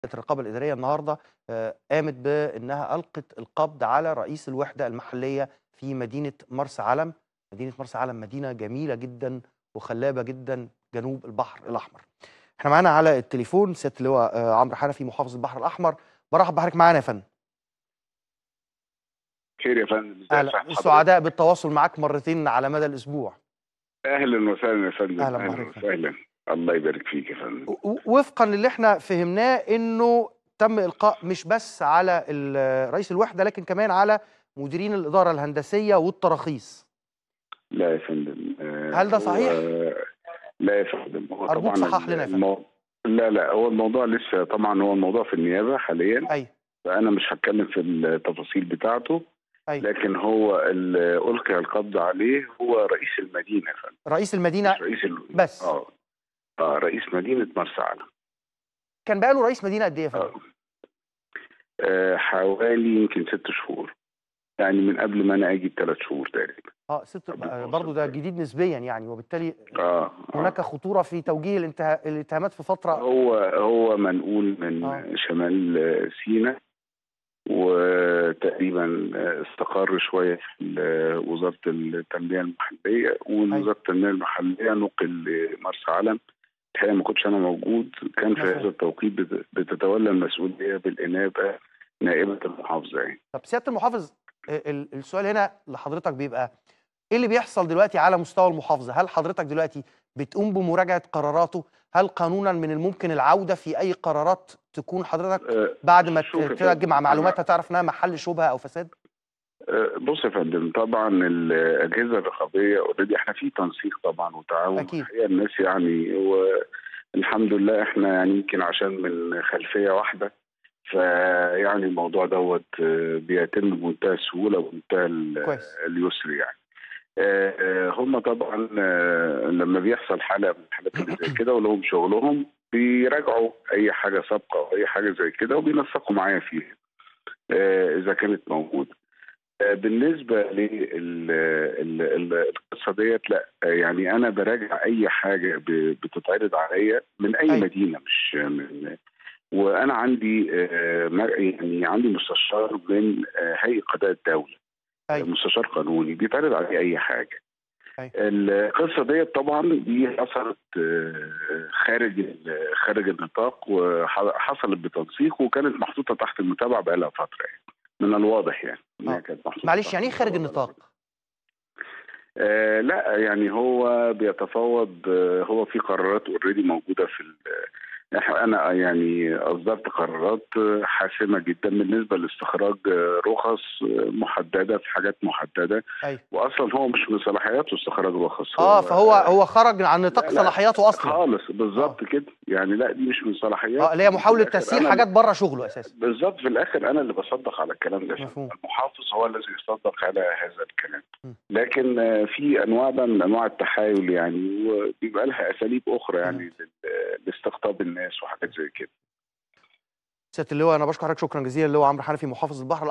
الرقابة الإدارية النهارده آآ قامت بإنها ألقت القبض على رئيس الوحدة المحلية في مدينة مرسى علم، مدينة مرسى علم مدينة جميلة جدًا وخلابة جدًا جنوب البحر الأحمر. إحنا معانا على التليفون سيادة اللواء آآ عمرو حنفي محافظ البحر الأحمر، بارحب بحضرتك معانا يا فندم. خير يا فندم ازي أهلا حضرتك؟ سعداء بالتواصل معاك مرتين على مدى الأسبوع. اهلا وسهلا يا فندم أهلا اهلا بحضرتك. وسهلا الله يبارك فيك يا فندم و و وفقًا للي إحنا فهمناه إنه تم إلقاء مش بس على ال رئيس الوحدة لكن كمان على مديرين الإدارة الهندسية والتراخيص. لا يا فندم آه، هل ده هو- صحيح؟ لا يا فندم هو أرجوك طبعا صحح لنا يا فندم. المو... لا لا هو الموضوع لسه طبعا هو الموضوع في النيابه حاليا أيوه، فانا مش هتكلم في التفاصيل بتاعته أيوه. لكن هو اللي القي القبض عليه هو رئيس المدينه يا فندم رئيس المدينة مش رئيس ال... بس. اه اه رئيس مدينه مرسى علم كان بقى له رئيس مدينة قد إيه يا فندم؟ آه. آه حوالي يمكن ست شهور يعني من قبل ما انا اجي بثلاث شهور تقريبا آه ست قبل ما برضه ده أوصل. جديد نسبيًا يعني وبالتالي اه آه. هناك خطورة في توجيه الانتها الاتهامات في فترة هو هو منقول من آه. شمال سيناء وتقريبا استقر شويه في وزاره التنميه المحليه ومن أيوة. وزاره التنميه المحليه نقل لمرسى علم الحقيقه ما كنتش انا موجود كان في مفهوم. هذا التوقيت بت- بتتولى المسؤوليه بالانابه نائبه المحافظه يعني طب سيادة المحافظ ال- ال- السؤال هنا لحضرتك بيبقى ايه اللي بيحصل دلوقتي على مستوى المحافظة؟ هل حضرتك دلوقتي بتقوم بمراجعة قراراته؟ هل قانونا من الممكن العودة في أي قرارات تكون حضرتك آه، بعد ما شوف يا ت- تجمع فندم، معلوماتها تعرف انها محل شبهة أو فساد؟ آه، بص يا فندم طبعا الاجهزه الرقابيه اوريدي احنا في تنسيق طبعا وتعاون أكيد. الحقيقه الناس يعني والحمد لله احنا يعني يمكن عشان من خلفيه واحده فيعني الموضوع دوت آه، بيتم بمنتهى السهوله ومنتهى ال- كويس. اليسر يعني آه، آه، هم طبعا آه، لما بيحصل حاله من الحالات اللي زي كده ولهم شغلهم بيراجعوا اي حاجه سابقه او اي حاجه زي كده وبينسقوا معايا فيها آه، اذا كانت موجوده آه، بالنسبه للقصه ديت لا آه، يعني انا براجع اي حاجه ب- بتتعرض عليا من اي أيوة. مدينه مش من وانا عندي آه، ما- يعني عندي مستشار من آه، هيئه قضاء الدوله أيوة. مستشار قانوني بيتعرض عليه اي حاجه أيوة. القصه ديت طبعا دي حصلت آه، خارج ال- خارج النطاق وحصلت بتنسيق وكانت محطوطه تحت المتابعه بقى لها فتره يعني من الواضح يعني إنها آه. كانت محطوطة معلش تحت يعني ايه خارج المتابعة. النطاق؟ آه لا يعني هو بيتفاوض آه هو في قرارات اوريدي موجوده في ال- إح- انا يعني اصدرت قرارات آه، حاسمه جدا بالنسبه لاستخراج آه، رخص آه، محدده في حاجات محدده أيوه واصلا هو مش من صلاحياته استخراج رخص اه فهو هو خرج عن نطاق لا، لا، صلاحياته أصلا خالص بالظبط كده يعني لا دي مش من صلاحياته اه اللي هي محاولة في الآخر تسيير أنا- حاجات بره شغله أساسا بالظبط في الاخر انا اللي بصدق على الكلام ده مفهوم. المحافظ هو الذي يصدق على هذا الكلام م. لكن آه، في انواع بقى من انواع التحايل يعني وبيبقى لها اساليب اخرى يعني لل- لاستقطاب الناس وحاجات زي كده سيادة اللواء أنا بشكر حضرتك شكرا جزيلا اللواء عمرو حنفي محافظ البحر